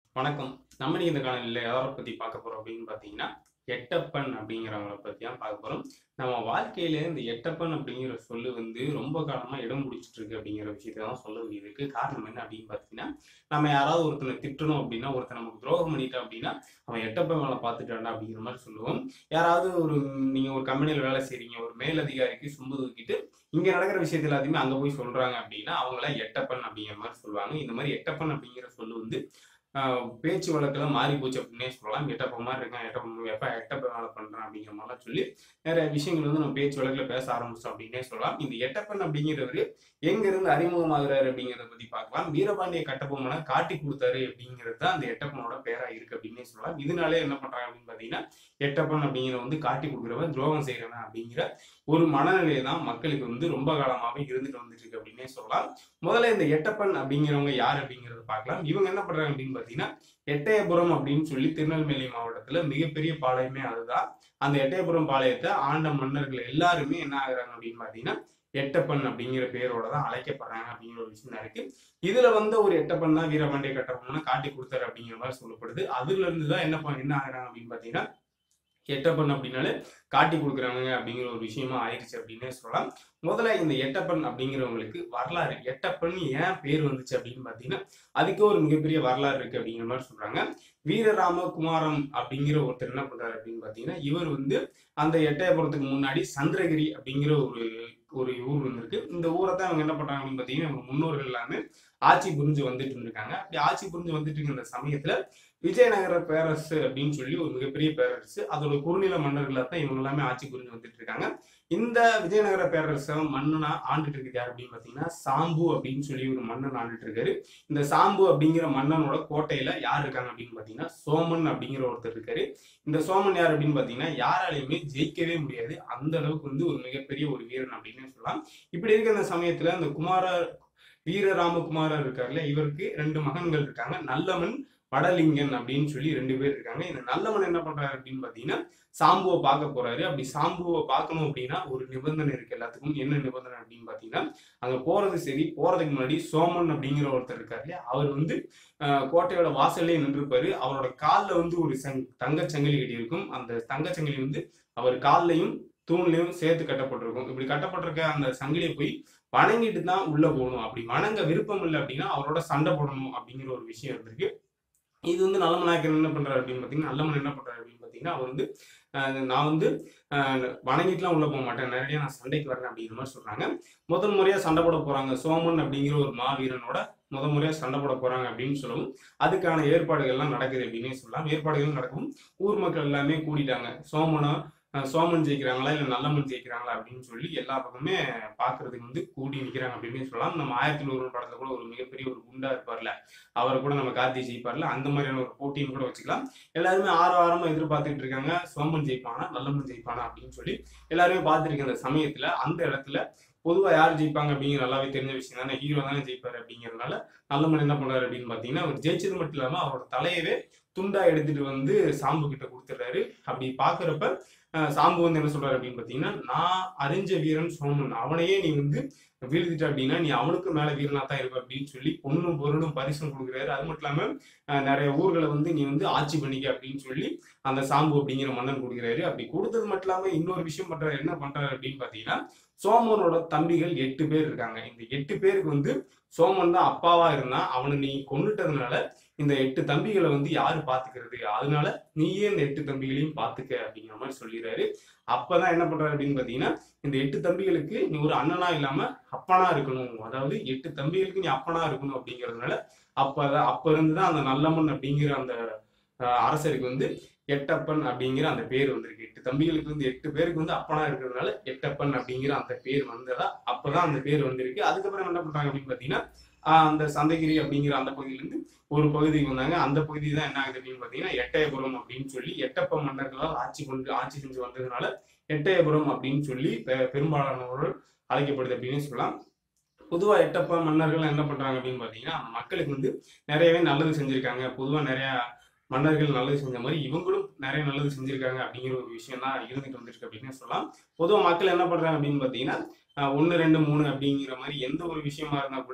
வணக்கம் நம்ம இன்னைக்கு இந்த காணொலியில் எதை பற்றி பார்க்க போகிறோம் அப்படின்னு பார்த்தீங்கன்னா எட்டப்பன் அப்படிங்கிறவங்கள பற்றி தான் பார்க்க போகிறோம் நம்ம வாழ்க்கையில இந்த எட்டப்பன் அப்படிங்கிற சொல்லு வந்து ரொம்ப காலமாக இடம் பிடிச்சிட்டு இருக்கு அப்படிங்கிற விஷயத்தை தான் சொல்ல வேண்டியதுக்கு காரணம் என்ன அப்படின்னு பார்த்தீங்கன்னா நம்ம யாராவது ஒருத்தனை திட்டணும் அப்படின்னா ஒருத்தன் நமக்கு துரோகம் பண்ணிட்டான் அப்படின்னா அவன் எட்டப்பன் வேலை பார்த்துட்டான்டா அப்படிங்கிற மாதிரி சொல்லுவோம் யாராவது ஒரு நீங்கள் ஒரு கம்பெனியில் வேலை செய்றீங்க ஒரு மேலதிகாரிக்கு சும்பு தூக்கிட்டு இங்கே நடக்கிற விஷயத்த எல்லாத்தையுமே அங்கே போய் சொல்கிறாங்க அப்படின்னா அவங்கள எட்டப்பன் அப்படிங்கிற மாதிரி சொல்லுவாங்க இந்த மாதிரி எட்டப்பன் அப்படிங்கிற சொல்லு வந்து ஆஹ் பேச்சு வழக்கெல்லாம் மாறி போச்சு அப்படின்னே சொல்லலாம் எட்டப்ப மாதிரி இருக்கான் எட்டப்ப எப்போ எட்டப்ப வேலை பண்ணுறான் அப்படிங்கிற மாதிரிலாம் சொல்லி நிறைய விஷயங்கள் வந்து நம்ம பேச்சு வழக்கில் பேச ஆரம்பிச்சோம் அப்படின்னே சொல்லலாம் இந்த எட்டப்பன் அப்படிங்கிறவர் எங்கிருந்து அறிமுகமாகிறாரு அப்படிங்கிறத பற்றி பார்க்கலாம் வீரபாண்டிய கட்டபொம்மனை காட்டி கொடுத்தாரு அப்படிங்கிறது தான் அந்த எட்டப்பனோட பேரா இருக்கு அப்படின்னே சொல்லலாம் இதனாலே என்ன பண்றாங்க அப்படின்னு பார்த்தீங்கன்னா எட்டப்பன் அப்படிங்கிற வந்து காட்டி கொடுக்குறவன் துரோகம் செய்கிறவன் அப்படிங்கிற ஒரு மனநிலையை தான் மக்களுக்கு வந்து ரொம்ப காலமாகவே இருந்துட்டு வந்துட்டு இருக்கு அப்படின்னே சொல்லலாம் முதல்ல இந்த எட்டப்பன் அப்படிங்கிறவங்க யார் அப்படிங்கிறத பார்க்கலாம் இவங்க என்ன பண்றாங்க அப்படின்னு பார்த்தீங்கன்னா எட்டயபுரம் அப்படின்னு சொல்லி திருநெல்வேலி மாவட்டத்துல மிகப்பெரிய பாளையமே அதுதான் அந்த எட்டயபுரம் பாளையத்தை ஆண்ட மன்னர்கள் எல்லாருமே என்ன ஆகுறாங்க அப்படின்னு பார்த்தீங்கன்னா எட்டப்பன் அப்படிங்கிற பேரோட தான் அழைக்கப்படுறாங்க அப்படிங்கிற ஒரு விஷயம் தான் இருக்கு இதுல வந்து ஒரு எட்டப்பன் தான் வீரபாண்டிய கட்டபொம்மனை காட்டி கொடுத்தாரு அப்படிங்கிற மாதிரி சொல்லப்படுது அதுல இருந்து தான் என்ன பண்ண என்ன ஆகுறாங்க அப்படின்னு பார்த்தீங்கன்னா எட்டப்பன் அப்படின்னாலே காட்டி கொடுக்குறாங்க அப்படிங்கிற ஒரு விஷயமா ஆயிடுச்சு அப்படின்னே சொல்லலாம் முதல்ல இந்த எட்டப்பன் அப்படிங்கிறவங்களுக்கு வரலாறு எட்டப்பன் ஏன் பேர் வந்துச்சு அப்படின்னு பார்த்தீங்கன்னா அதுக்கு ஒரு மிகப்பெரிய வரலாறு இருக்கு அப்படிங்கிற மாதிரி சொல்றாங்க வீரராம குமாரம் அப்படிங்கிற ஒருத்தர் என்ன பண்றாரு அப்படின்னு பார்த்தீங்கன்னா இவர் வந்து அந்த எட்டயபுரத்துக்கு முன்னாடி சந்திரகிரி அப்படிங்கிற ஒரு ஒரு ஊர் வந்து இருக்கு இந்த ஊரை தான் அவங்க என்ன பண்றாங்க அப்படின்னு பார்த்தீங்கன்னா இவங்க முன்னோர்கள் எல்லாமே ஆட்சி புரிஞ்சு வந்துட்டு இருந்திருக்காங்க அப்படி ஆட்சி புரிஞ்சு வந்துட்டு இருக்க இந்த சமயத்துல விஜயநகர பேரரசு அப்படின்னு சொல்லி ஒரு மிகப்பெரிய பேரரசு அதோட குறுநில மன்னர்களாக தான் இவங்க எல்லாமே ஆட்சி புரிஞ்சு வந்துட்டு இருக்காங்க இந்த விஜயநகர பேரரசை மன்னனா ஆண்டுட்டு இருக்குது யார் அப்படின்னு பார்த்தீங்கன்னா சாம்பு அப்படின்னு சொல்லி ஒரு மன்னன் ஆண்டுட்டு இருக்காரு இந்த சாம்பு அப்படிங்கிற மன்னனோட கோட்டையில யார் இருக்காங்க அப்படின்னு பார்த்தீங்கன்னா சோமன் அப்படிங்கிற ஒருத்தர் இருக்காரு இந்த சோமன் யார் அப்படின்னு பார்த்தீங்கன்னா யாராலையுமே ஜெயிக்கவே முடியாது அந்த அளவுக்கு வந்து ஒரு மிகப்பெரிய ஒரு வீரன் அப்படின்னு சொல்லலாம் இப்படி இருக்க இந்த சமயத்துல அந்த குமார வீரராமகுமாரர் இருக்காருல்ல இவருக்கு ரெண்டு மகன்கள் இருக்காங்க நல்லமன் வடலிங்கன் அப்படின்னு சொல்லி ரெண்டு பேர் இருக்காங்க இந்த நல்லமன் என்ன பண்றாரு அப்படின்னு பாத்தீங்கன்னா சாம்புவை பார்க்க போறாரு அப்படி சாம்புவை பார்க்கணும் அப்படின்னா ஒரு நிபந்தனை இருக்கு எல்லாத்துக்கும் என்ன நிபந்தனை அப்படின்னு பாத்தீங்கன்னா அங்க போறது சரி போறதுக்கு முன்னாடி சோமன் அப்படிங்கிற ஒருத்தர் இருக்காரு இல்லையா அவர் வந்து ஆஹ், கோட்டையோட வாசல்லே நின்றுப்பாரு அவரோட கால்ல வந்து ஒரு சங் தங்கச்சங்கிலி கட்டி இருக்கும் அந்த தங்கச்சங்கிலி வந்து அவர் கால்லையும் தூண்லையும் சேர்த்து கட்டப்பட்டிருக்கும் இப்படி கட்டப்பட்டிருக்க அந்த சங்கிலியை போய் வணங்கிட்டு தான் உள்ள போகணும் அப்படி வணங்க விருப்பம் இல்லை அப்படின்னா அவரோட சண்டை போடணும் அப்படிங்கிற ஒரு விஷயம் இருந்திருக்கு இது வந்து நல்லமனாக்கர் என்ன பண்றாரு அப்படின்னு பார்த்தீங்கன்னா நல்லமன் என்ன பண்றாரு அப்படின்னு பார்த்தீங்கன்னா அவர் வந்து ஆஹ், நான் வந்து ஆஹ், வணங்கிட்டுலாம் உள்ள போக மாட்டேன் நிறைய நான் சண்டைக்கு வரேன் அப்படிங்கிற மாதிரி சொல்றாங்க முதல் முறையா சண்டை போட போறாங்க சோமன் அப்படிங்கிற ஒரு மாவீரனோட முதல் முறையா சண்டை போட போறாங்க அப்படின்னு சொல்லவும் அதுக்கான ஏற்பாடுகள்லாம் நடக்குது அப்படின்னே சொல்லலாம் ஏற்பாடுகள் நடக்கவும் ஊர் மக்கள் எல்லாமே கூடிட்டாங்க சோமனா அஹ் சோமன் ஜெயிக்கிறாங்களா இல்லை நல்லமன் ஜெயிக்கிறாங்களா அப்படின்னு சொல்லி எல்லா பக்கமே பார்க்கறதுக்கு வந்து கூடி நிற்கிறாங்க அப்படின்னு சொல்லலாம் நம்ம ஆயிரத்தி ஒரு படத்துல கூட ஒரு மிகப்பெரிய ஒரு குண்டா இருப்பார்ல அவரை கூட நம்ம கார்த்தி ஜெயிப்பார்ல அந்த மாதிரியான ஒரு போட்டின்னு கூட வச்சுக்கலாம் எல்லாருமே ஆறு வாரமா எதிர்பார்த்துட்டு இருக்காங்க சோமன் ஜெயிப்பானா நல்லமன் ஜெயிப்பானா அப்படின்னு சொல்லி எல்லாருமே பார்த்துருக்க அந்த சமயத்துல அந்த இடத்துல பொதுவாக யார் ஜெயிப்பாங்க அப்படிங்கிற நல்லாவே தெரிஞ்ச விஷயம் தானே ஹீரோ தானே ஜெயிப்பாரு அப்படிங்கிறதுனால நல்லமன் என்ன பண்றாரு அப்படின்னு பார்த்தீங்கன்னா அவர் ஜெயிச்சது மட்டும் இல்லாமல் அவரோட தலையவே துண்டா எடுத்துட்டு வந்து சாம்பு கிட்ட கொடுத்துட்றாரு அப்படி பார்க்குறப்ப அஹ் சாம்பு வந்து என்ன சொல்றாரு அப்படின்னு பார்த்தீங்கன்னா நான் அறிஞ்ச வீரன் சோமன் அவனையே நீ வந்து வீழ்த்திட்ட அப்படின்னா நீ அவனுக்கு மேல வீரனா தான் இருப்ப அப்படின்னு சொல்லி பொண்ணும் பொருளும் பரிசும் கொடுக்குறாரு அது மட்டும் இல்லாம அஹ் நிறைய ஊர்களை வந்து நீ வந்து ஆட்சி பண்ணிக்க அப்படின்னு சொல்லி அந்த சாம்பு அப்படிங்கிற மன்னன் கொடுக்குறாரு அப்படி கொடுத்தது மட்டும் இல்லாம இன்னொரு விஷயம் பண்றாரு என்ன பண்றாரு அப்படின்னு பார்த்தீங்கன்னா சோமனோட தம்பிகள் எட்டு பேர் இருக்காங்க இந்த எட்டு பேருக்கு வந்து சோமன் தான் அப்பாவா இருந்தா அவனை நீ கொண்டுட்டதுனால இந்த எட்டு தம்பிகளை வந்து யாரு பாத்துக்கிறது அதனால நீயே இந்த எட்டு தம்பிகளையும் பாத்துக்க அப்படிங்கிற மாதிரி சொல்லிடுறாரு அப்பதான் என்ன பண்றாரு அப்படின்னு பாத்தீங்கன்னா இந்த எட்டு தம்பிகளுக்கு நீ ஒரு அண்ணனா இல்லாம அப்பனா இருக்கணும் அதாவது எட்டு தம்பிகளுக்கு நீ அப்பனா இருக்கணும் அப்படிங்கிறதுனால அப்பதான் அப்ப இருந்துதான் அந்த நல்லம்மன் அப்படிங்கிற அந்த அஹ், அரசருக்கு வந்து எட்டப்பன் அப்படிங்கிற அந்த பேர் வந்திருக்கு எட்டு தம்பிகளுக்கு வந்து எட்டு பேருக்கு வந்து அப்பனா இருக்கிறதுனால எட்டப்பன் அப்படிங்கிற அந்த பேர் வந்ததா அப்பதான் அந்த பேர் வந்திருக்கு அதுக்கப்புறம் என்ன பண்றாங்க அப்படின்னு பாத்தீங்கன்னா ஆஹ் அந்த சந்தகிரி அப்படிங்கிற அந்த பகுதியிலிருந்து ஒரு பகுதிக்கு வந்தாங்க அந்த பகுதி தான் என்ன ஆகுது அப்படின்னு பாத்தீங்கன்னா எட்டயபுரம் அப்படின்னு சொல்லி எட்டப்ப மன்னர்களால் ஆட்சி கொண்டு ஆட்சி செஞ்சு வந்ததுனால எட்டயபுரம் அப்படின்னு சொல்லி பெ- பெரும்பாலானவர்கள் அழைக்கப்படுது அப்படின்னு சொல்லலாம் பொதுவா எட்டப்ப மன்னர்கள் என்ன பண்றாங்க அப்படின்னு பாத்தீங்கன்னா அந்த மக்களுக்கு வந்து நிறையவே நல்லது செஞ்சிருக்காங்க பொதுவா நிறைய மன்னர்கள் நல்லது செஞ்ச மாதிரி இவங்களும் நிறைய நல்லது செஞ்சிருக்காங்க அப்படிங்கிற ஒரு விஷயம் தான் இருந்துட்டு வந்துருக்கு அப்படின்னு சொல்லலாம் பொதுவாக மக்கள் என்ன பண்றாங்க அப்படின்னு பார்த்தீங்கன்னா ஒன்று ரெண்டு மூணு அப்படிங்கிற மாதிரி எந்த ஒரு விஷயமா இருந்தா கூட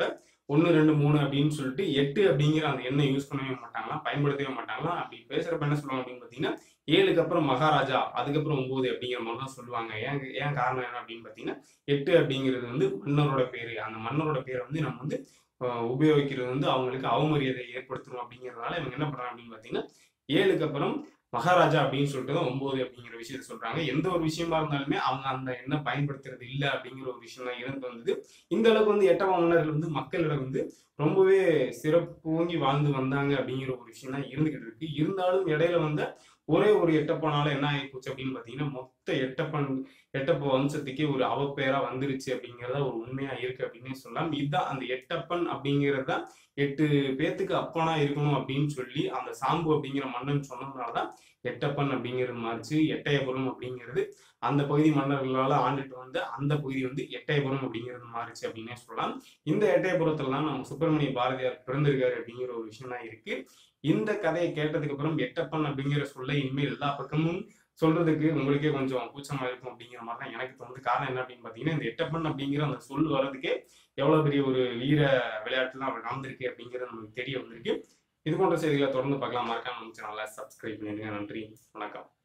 ஒன்று ரெண்டு மூணு அப்படின்னு சொல்லிட்டு எட்டு அப்படிங்கிற அந்த எண்ணை யூஸ் பண்ணவே மாட்டாங்களாம் பயன்படுத்தவே மாட்டாங்களாம் அப்படி பேசுறப்ப என்ன சொல்லுவாங்க அப்படின்னு பார்த்தீங்கன்னா ஏழுக்கு அப்புறம் மகாராஜா அதுக்கப்புறம் ஒன்பது அப்படிங்கிற மாதிரி தான் சொல்லுவாங்க ஏன் ஏன் காரணம் என்ன அப்படின்னு பார்த்தீங்கன்னா எட்டு அப்படிங்கிறது வந்து மன்னரோட பேரு அந்த மன்னரோட பேரை வந்து நம்ம வந்து ஆஹ், உபயோகிக்கிறது வந்து அவங்களுக்கு அவமரியாதை ஏற்படுத்தணும் அப்படிங்கிறதுனால இவங்க என்ன பண்றாங்க அப்படின்னு பார்த்தீங்கன்னா ஏழுக்கு அப்புறம் மகாராஜா அப்படின்னு சொல்லிட்டு தான் ஒன்பது அப்படிங்கிற விஷயத்த சொல்றாங்க எந்த ஒரு விஷயமா இருந்தாலுமே அவங்க அந்த எண்ணை பயன்படுத்துறது இல்லை அப்படிங்கிற ஒரு விஷயம் தான் இருந்து வந்தது இந்த அளவுக்கு வந்து எட்டவ மன்னர்கள் வந்து மக்களிடம் வந்து ரொம்பவே சிறப்போங்கி வாழ்ந்து வந்தாங்க அப்படிங்கிற ஒரு விஷயம் தான் இருந்துகிட்டு இருக்கு இருந்தாலும் இடையில வந்த ஒரே ஒரு எட்டப்பனால என்ன ஆகி போச்சு அப்படின்னு பார்த்தீங்கன்னா மொத்த எட்டப்பன் எட்டப்ப வம்சத்துக்கே ஒரு அவப்பேரா வந்துருச்சு அப்படிங்கிறத ஒரு உண்மையா இருக்கு அப்படின்னு சொல்லலாம் இதுதான் அந்த எட்டப்பன் அப்படிங்கிறது தான் எட்டு பேத்துக்கு அப்பனா இருக்கணும் அப்படின்னு சொல்லி அந்த சாம்பு அப்படிங்கிற மன்னன் சொன்னதுனாலதான் எட்டப்பன் அப்படிங்கிறது மாறிச்சு எட்டயபுரம் அப்படிங்கிறது அந்த பகுதி மன்னர்களால ஆண்டுட்டு வந்த அந்த பகுதி வந்து எட்டயபுரம் அப்படிங்கிறது மாறிச்சு அப்படின்னே சொல்லலாம் இந்த எட்டயபுரத்துல தான் நம்ம சுப்பிரமணிய பாரதியார் பிறந்திருக்காரு அப்படிங்கிற ஒரு விஷயம் தான் இருக்கு இந்த கதையை கேட்டதுக்கு அப்புறம் எட்டப்பன் அப்படிங்கிற சொல்ல இனிமேல் எல்லா பக்கமும் சொல்றதுக்கு உங்களுக்கே கொஞ்சம் கூச்சமா இருக்கும் அப்படிங்கிற மாதிரி தான் எனக்கு தோணுது காரணம் என்ன அப்படின்னு பாத்தீங்கன்னா இந்த எட்டப்பன் அப்படிங்கிற அந்த சொல் வர்றதுக்கே எவ்வளவு பெரிய ஒரு வீர விளையாட்டுலாம் அவர் நடந்திருக்கு அப்படிங்கிறது நமக்கு தெரிய வந்திருக்கு இது போன்ற செய்திகளை தொடர்ந்து பார்க்கலாம் மறக்காம நம்ம சேனலை சப்ஸ்கிரைப் பண்ணிடுங்க நன்றி வணக்கம்